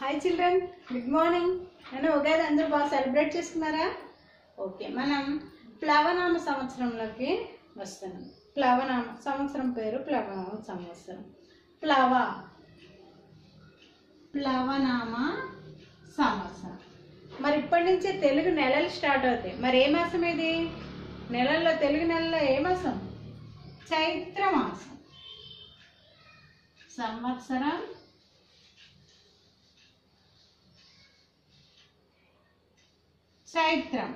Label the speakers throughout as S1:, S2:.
S1: hi children good morning నేను ఉగాది అందరూ బాగా సెలబ్రేట్ చేసుకున్నారా ఓకే మనం ప్లవనామ సంవత్సరంలోకి వస్తున్నాం ప్లవనామ సంవత్సరం పేరు ప్లవనామ సంవత్సరం ప్లవ ప్లవనామ సంవత్సరం మరి ఇప్పటి నుంచే తెలుగు నెలలు స్టార్ట్ అవుతాయి మరి ఏ మాసం ఇది నెలల్లో తెలుగు నెలలో ఏ మాసం చైత్ర మాసం సంవత్సరం చైత్రం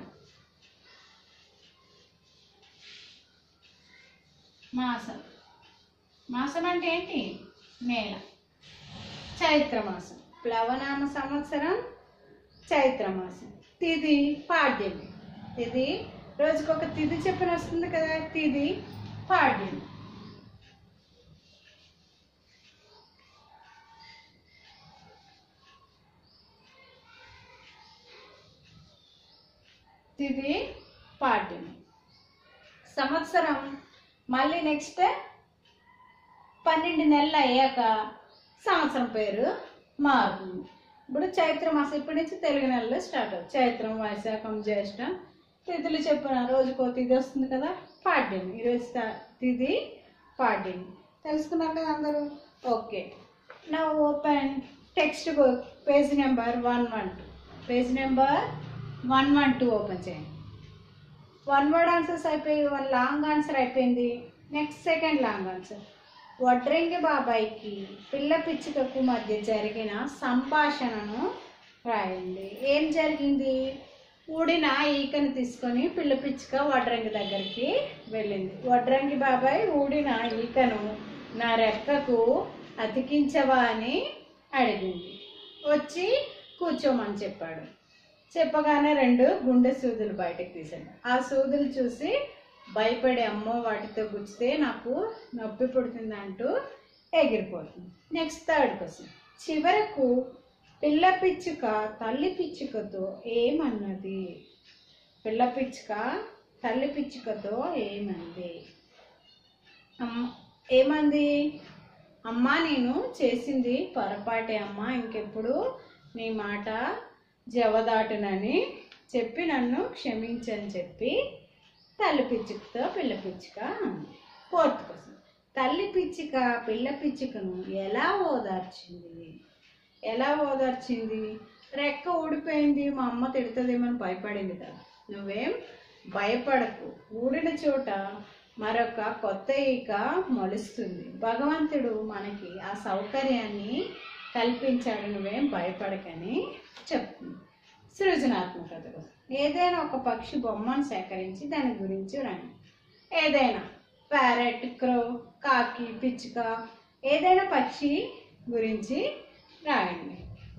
S1: మాసం మాసం అంటే ఏంటి నేల చైత్ర మాసం ప్లవనామ సంవత్సరం చైత్ర మాసం తిది పాడ్యమి తిది రోజుకొక తిది చెప్పిన వస్తుంది కదా తిది పాడ్యమి తిది పాడ్యమి సంవత్సరం మళ్ళీ నెక్స్ట్ పన్నెండు నెలలు అయ్యాక సంవత్సరం పేరు మారుతుంది ఇప్పుడు చైత్ర మాసం ఇప్పటి నుంచి తెలుగు నెలలో స్టార్ట్ అవుతుంది చైత్రం వైశాఖం జ్యేష్టం తిథులు చెప్పిన రోజుకో తిథి వస్తుంది కదా పాడ్యమి ఈరోజు త- తిథి పాడ్యమి తెలుసుకున్నారు కదా అందరూ ఓకే నా open text book page number one one two page number one one two open చేయండి వన్ వర్డ్ ఆన్సర్స్ అయిపోయి వన్ లాంగ్ ఆన్సర్ అయిపోయింది నెక్స్ట్ సెకండ్ లాంగ్ ఆన్సర్ వడ్రంగి బాబాయ్కి పిల్ల పిచ్చుకకు మధ్య జరిగిన సంభాషణను రాయండి ఏం జరిగింది ఊడిన ఈకను తీసుకొని పిల్ల పిచ్చుక వడ్రంగి దగ్గరికి వెళ్ళింది వడ్రంగి బాబాయ్ ఊడిన ఈకను నా రెక్కకు అతికించవా అని అడిగింది వచ్చి కూర్చోమని చెప్పాడు చెప్పగానే రెండు గుండె సూదులు బయటకు తీసాడు ఆ సూదులు చూసి భయపడి అమ్మో వాటితో గుచ్చితే నాకు నొప్పి పుడుతుంది అంటూ ఎగిరిపోతుంది నెక్స్ట్ థర్డ్ క్వశ్చన్ చివరకు పిల్ల పిచ్చుక తల్లి పిచ్చుకతో ఏమన్నది పిల్ల పిచ్చుక తల్లి పిచ్చుకతో ఏమంది అమ్మ ఏమంది అమ్మా నేను చేసింది పొరపాటే అమ్మా ఇంకెప్పుడు నీ మాట జవదాటునని చెప్పి నన్ను క్షమించని చెప్పి తల్లి పిచ్చుకతో పిల్ల పిచ్చుక అంది ఫోర్త్ క్వశ్చన్ తల్లి పిచ్చుక పిల్ల పిచ్చుకను ఎలా ఓదార్చింది ఎలా ఓదార్చింది రెక్క ఊడిపోయింది మా అమ్మ తిడుతుందేమని భయపడింది కదా నువ్వేం భయపడకు ఊడిన చోట మరొక కొత్త ఈక మొలుస్తుంది భగవంతుడు మనకి ఆ సౌకర్యాన్ని కల్పించాడు నువ్వేం భయపడకని చెప్తుంది సృజనాత్మకత కోసం ఏదైనా ఒక పక్షి బొమ్మను సేకరించి దాని గురించి రండి ఏదైనా ప్యారెట్ క్రో కాకి పిచ్చుక ఏదైనా పక్షి గురించి రాయండి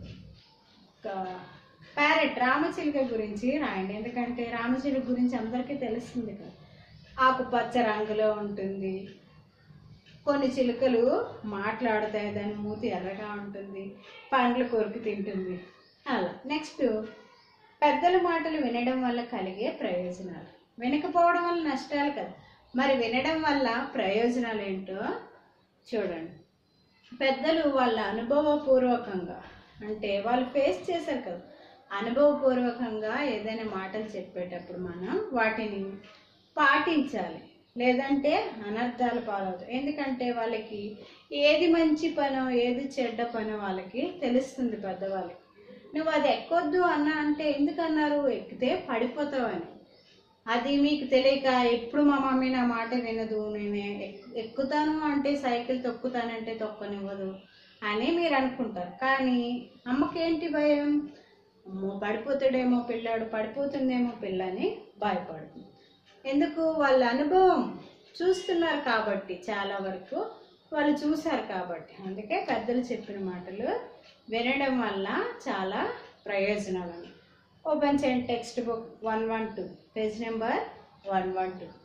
S1: ప్యారెట్ రామచిలుక గురించి రాయండి ఎందుకంటే రామచిలుక గురించి అందరికీ తెలుస్తుంది కదా ఆకుపచ్చ రంగులో ఉంటుంది కొన్ని చిలుకలు మాట్లాడతాయి దాని మూతి ఎర్రగా ఉంటుంది పండ్లు కొరికి తింటుంది అలా నెక్స్ట్ పెద్దల మాటలు వినడం వల్ల కలిగే ప్రయోజనాలు వినకపోవడం వల్ల నష్టాలు కదా మరి వినడం వల్ల ప్రయోజనాలు ఏంటో చూడండి పెద్దలు వాళ్ళ అనుభవపూర్వకంగా అంటే వాళ్ళు ఫేస్ చేశారు కదా అనుభవపూర్వకంగా ఏదైనా మాటలు చెప్పేటప్పుడు మనం వాటిని పాటించాలి లేదంటే అనర్థాలు పాలవుతాయి ఎందుకంటే వాళ్ళకి ఏది మంచి పనో ఏది చెడ్డ పనో వాళ్ళకి తెలుస్తుంది పెద్దవాళ్ళకి నువ్వు అది ఎక్కొద్దు అన్నా అంటే ఎందుకన్నారు ఎక్కితే పడిపోతావని అది మీకు తెలియక ఎప్పుడు మా మమ్మీ నా మాట వినదు నేను ఎక్- ఎక్కుతాను అంటే సైకిల్ తొక్కుతానంటే తొక్కనివ్వదు అని మీరు అనుకుంటారు కానీ అమ్మకేంటి భయం అమ్మో పడిపోతాడేమో పిల్లాడు పడిపోతుందేమో పిల్ల అని భయపడుతుంది ఎందుకు వాళ్ళ అనుభవం చూస్తున్నారు కాబట్టి చాలా వరకు వాళ్ళు చూశారు కాబట్టి అందుకే పెద్దలు చెప్పిన మాటలు వినడం వల్ల చాలా ప్రయోజనాలు ఉన్నాయి ఓపెన్ చేయండి text book one one two page number one one two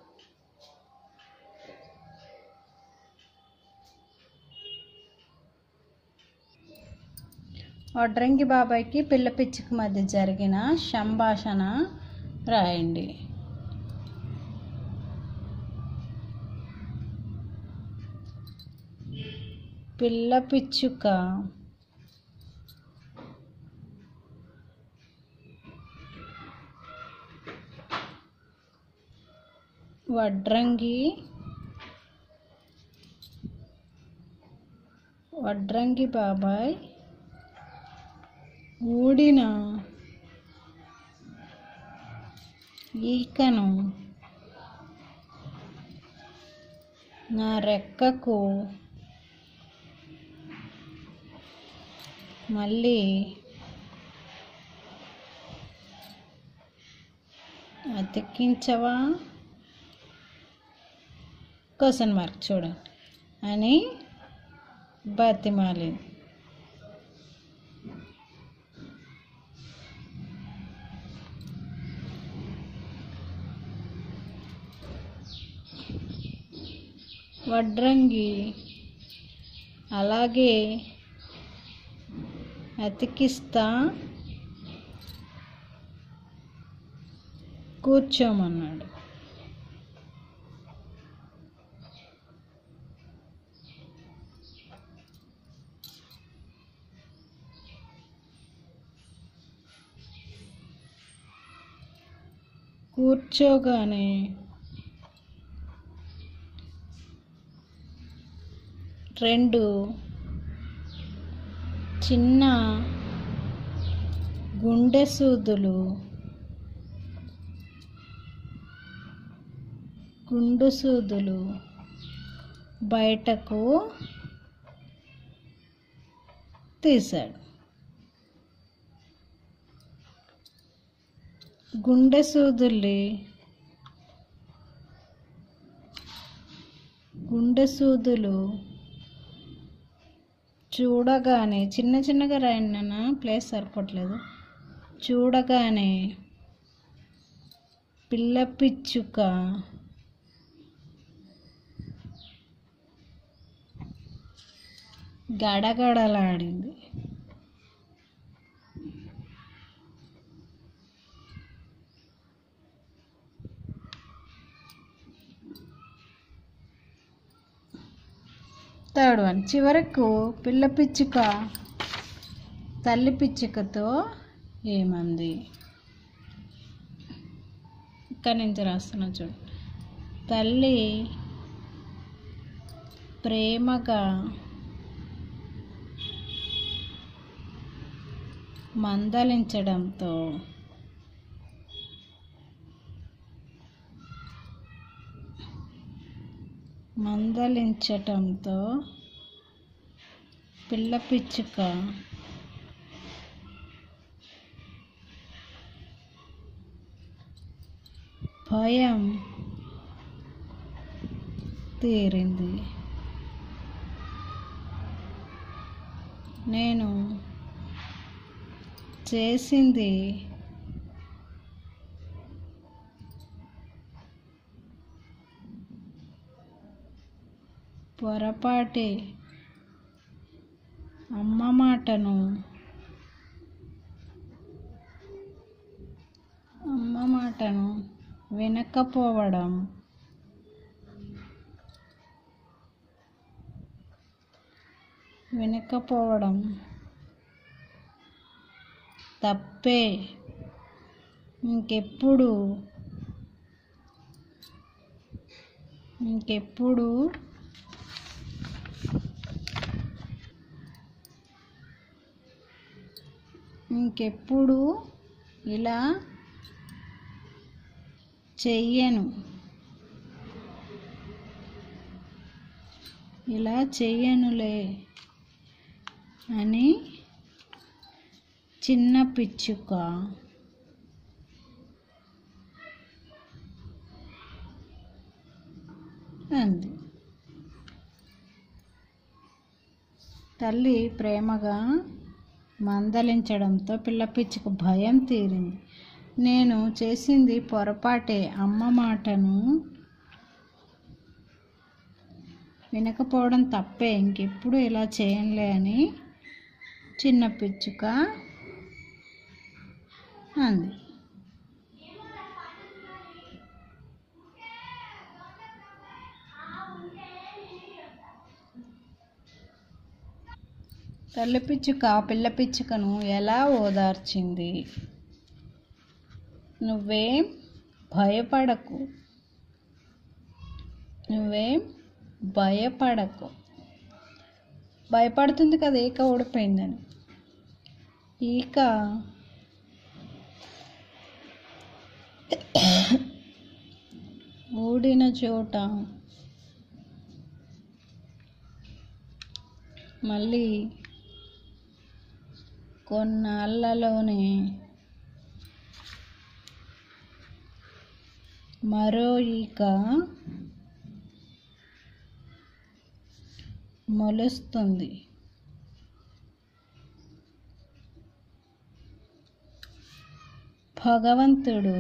S1: వడ్రంగి బాబాయ్కి పిల్ల పిచ్చికి మధ్య జరిగిన సంభాషణ రాయండి పిల్ల పిచ్చుక వడ్రంగి వడ్రంగి బాబాయ్ ఊడిన ఈకను నా రెక్కకు మళ్ళీ అతికించవా క్వశ్చన్ మార్క్ చూడండి అని బతిమాలింది వడ్రంగి అలాగే అతికిస్తా కూర్చోమన్నాడు కూర్చోగానే రెండు చిన్న గుండె సూదులు గుండు సూదులు బయటకు తీశాడు గుండె సూదుల్ని గుండె సూదులు చూడగానే చిన్న చిన్నగా రాయండి నాన్న ప్లేస్ సరిపోవట్లేదు చూడగానే పిల్ల పిచ్చుక గడగడలాడింది థర్డ్ వన్ చివరకు పిల్ల పిచ్చుక తల్లి పిచ్చుకతో ఏమంది ఇక్కడ నుంచి రాస్తున్నా చూడు తల్లి ప్రేమగా మందలించడంతో మందలించటంతో పిల్ల పిచ్చుక భయం తీరింది నేను చేసింది పొరపాటి అమ్మ మాటను అమ్మ మాటను వినకపోవడం వినకపోవడం తప్పే ఇంకెప్పుడు ఇంకెప్పుడు ఇంకెప్పుడు ఇలా చెయ్యను ఇలా చెయ్యనులే అని చిన్న పిచ్చుక అంది తల్లి ప్రేమగా మందలించడంతో పిల్ల పిచ్చుకు భయం తీరింది నేను చేసింది పొరపాటే అమ్మ మాటను వినకపోవడం తప్పే ఇంకెప్పుడు ఇలా చేయనులే అని చిన్న పిచ్చుక అంది తల్లి పిచ్చుక పిల్ల పిచ్చుకను ఎలా ఓదార్చింది నువ్వేం భయపడకు నువ్వేం భయపడకు భయపడుతుంది కదా ఈక ఓడిపోయిందని ఈక ఊడిన చోట మళ్ళీ కొన్నాళ్ళలోనే మరో ఈక మొలుస్తుంది భగవంతుడు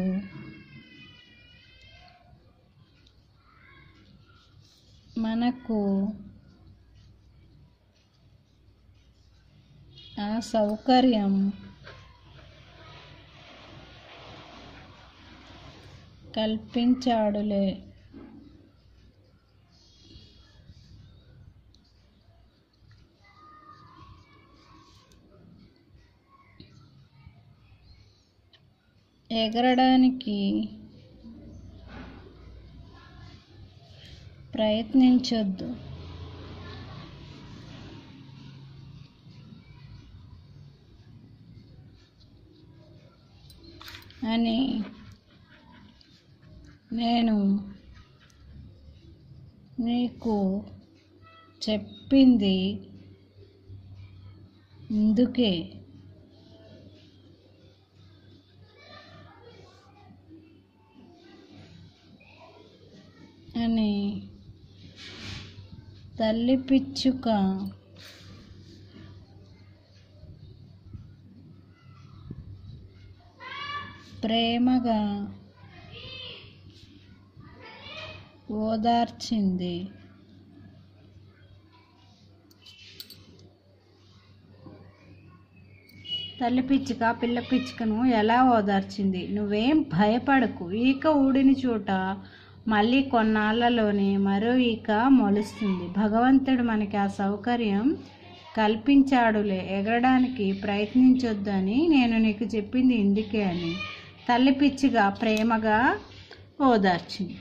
S1: మనకు ఆ సౌకర్యం కల్పించాడులే ఎగరడానికి ప్రయత్నించొద్దు అని నేను నీకు చెప్పింది ఇందుకే అని తల్లి పిచ్చుక ప్రేమగా ఓదార్చింది తల్లి పిచ్చుక పిల్ల పిచ్చుకను ఎలా ఓదార్చింది నువ్వేం భయపడకు ఈక ఊడిన చోట మళ్ళీ కొన్నాళ్ళలోనే మరో ఈక మొలుస్తుంది భగవంతుడు మనకి ఆ సౌకర్యం కల్పించాడులే ఎగరడానికి ప్రయత్నించొద్దని నేను నీకు చెప్పింది ఇందుకే అని తల్లి పిచ్చిగా ప్రేమగా ఓదార్చింది